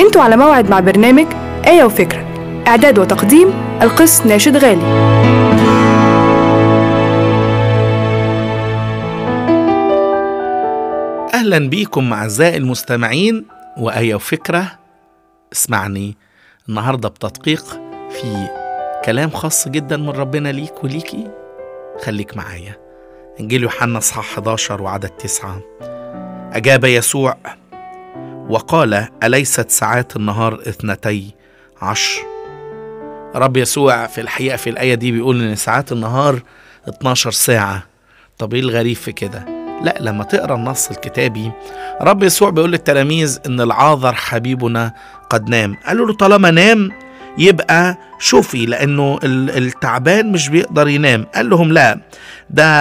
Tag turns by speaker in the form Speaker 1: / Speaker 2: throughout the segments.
Speaker 1: انتوا على موعد مع برنامج آية وفكرة إعداد وتقديم القس ناشد غالي
Speaker 2: أهلا بيكم أعزائي المستمعين وآية وفكرة اسمعني النهاردة بتدقيق في كلام خاص جدا من ربنا ليك وليكي خليك معايا إنجيل يوحنا اصحاح 11 وعدد تسعة أجاب يسوع وقال أليست ساعات النهار اثنتي عشر رب يسوع في الحقيقة في الآية دي بيقول إن ساعات النهار 12 ساعة طب إيه الغريب في كده؟ لا لما تقرا النص الكتابي رب يسوع بيقول للتلاميذ ان العاذر حبيبنا قد نام قالوا له طالما نام يبقى شوفي لانه التعبان مش بيقدر ينام قال لهم لا ده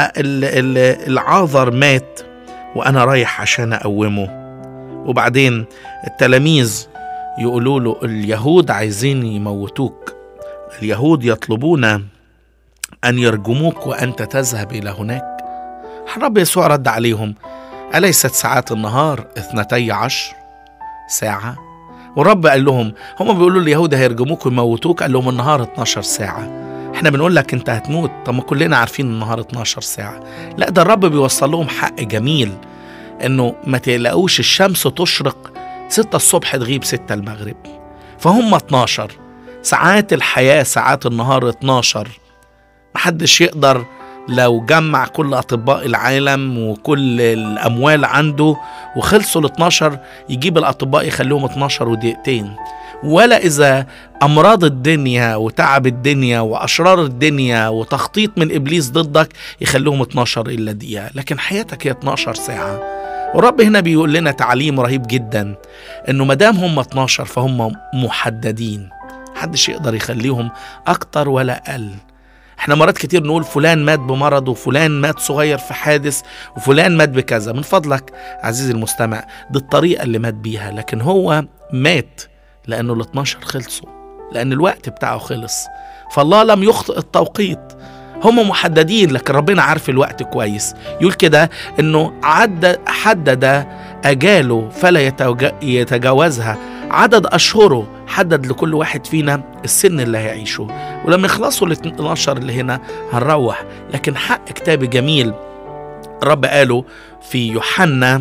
Speaker 2: العاذر مات وانا رايح عشان اقومه وبعدين التلاميذ يقولوا له اليهود عايزين يموتوك اليهود يطلبون ان يرجموك وانت تذهب الى هناك الرب يسوع رد عليهم أليست ساعات النهار اثنتي عشر ساعة والرب قال لهم هم بيقولوا اليهود هيرجموك ويموتوك قال لهم النهار 12 ساعة احنا بنقول لك انت هتموت طب ما كلنا عارفين النهار 12 ساعة لا ده الرب بيوصل لهم حق جميل انه ما تقلقوش الشمس تشرق 6 الصبح تغيب 6 المغرب فهم 12 ساعات الحياة ساعات النهار 12 محدش يقدر لو جمع كل أطباء العالم وكل الأموال عنده وخلصوا ال 12 يجيب الأطباء يخليهم 12 ودقيقتين ولا إذا أمراض الدنيا وتعب الدنيا وأشرار الدنيا وتخطيط من إبليس ضدك يخليهم 12 إلا دقيقة لكن حياتك هي 12 ساعة ورب هنا بيقول لنا تعليم رهيب جدا إنه مدام هم 12 فهم محددين محدش يقدر يخليهم أكتر ولا أقل احنا مرات كتير نقول فلان مات بمرض وفلان مات صغير في حادث وفلان مات بكذا من فضلك عزيزي المستمع دي الطريقة اللي مات بيها لكن هو مات لأنه ال 12 خلصوا لأن الوقت بتاعه خلص فالله لم يخطئ التوقيت هم محددين لكن ربنا عارف الوقت كويس يقول كده انه عد حدد اجاله فلا يتجاوزها عدد اشهره حدد لكل واحد فينا السن اللي هيعيشه ولما يخلصوا ال 12 اللي هنا هنروح لكن حق كتابي جميل الرب قاله في يوحنا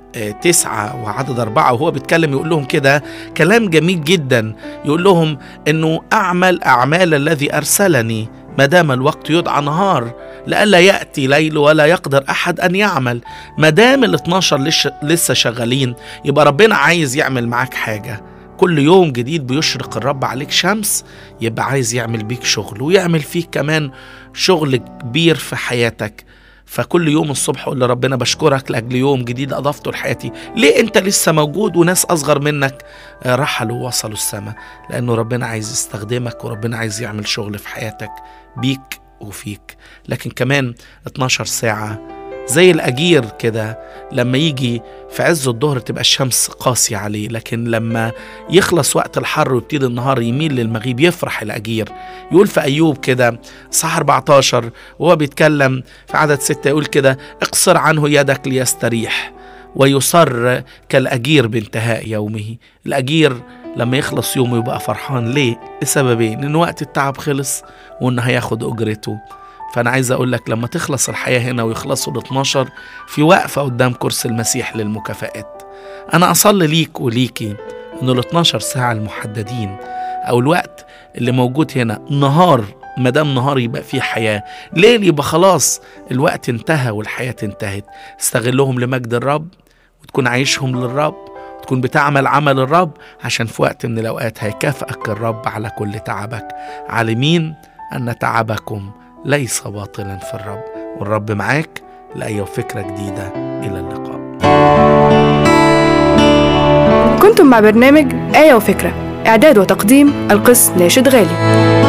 Speaker 2: تسعة وعدد أربعة وهو بيتكلم يقول لهم كده كلام جميل جدا يقول لهم إنه أعمل أعمال الذي أرسلني ما دام الوقت يدعى نهار لئلا يأتي ليل ولا يقدر أحد أن يعمل ما دام ال 12 لسه شغالين يبقى ربنا عايز يعمل معاك حاجة كل يوم جديد بيشرق الرب عليك شمس يبقى عايز يعمل بيك شغل ويعمل فيك كمان شغل كبير في حياتك فكل يوم الصبح اقول لربنا بشكرك لاجل يوم جديد اضفته لحياتي ليه انت لسه موجود وناس اصغر منك رحلوا ووصلوا السماء لانه ربنا عايز يستخدمك وربنا عايز يعمل شغل في حياتك بيك وفيك لكن كمان 12 ساعه زي الأجير كده لما يجي في عز الظهر تبقى الشمس قاسية عليه لكن لما يخلص وقت الحر ويبتدي النهار يميل للمغيب يفرح الأجير يقول في أيوب كده صح 14 وهو بيتكلم في عدد ستة يقول كده اقصر عنه يدك ليستريح ويصر كالأجير بانتهاء يومه الأجير لما يخلص يومه يبقى فرحان ليه؟ لسببين إن وقت التعب خلص وإنه هياخد أجرته فأنا عايز أقول لك لما تخلص الحياة هنا ويخلصوا ال 12 في وقفة قدام كرسي المسيح للمكافآت. أنا أصلي ليك وليكي إنه ال 12 ساعة المحددين أو الوقت اللي موجود هنا نهار ما دام نهار يبقى فيه حياة، ليل يبقى خلاص الوقت انتهى والحياة انتهت، استغلهم لمجد الرب وتكون عايشهم للرب تكون بتعمل عمل الرب عشان في وقت من الأوقات هيكافئك الرب على كل تعبك عالمين أن تعبكم ليس باطلا في الرب والرب معاك لأي فكرة جديدة إلى اللقاء
Speaker 1: كنتم مع برنامج آية وفكرة إعداد وتقديم القس ناشد غالي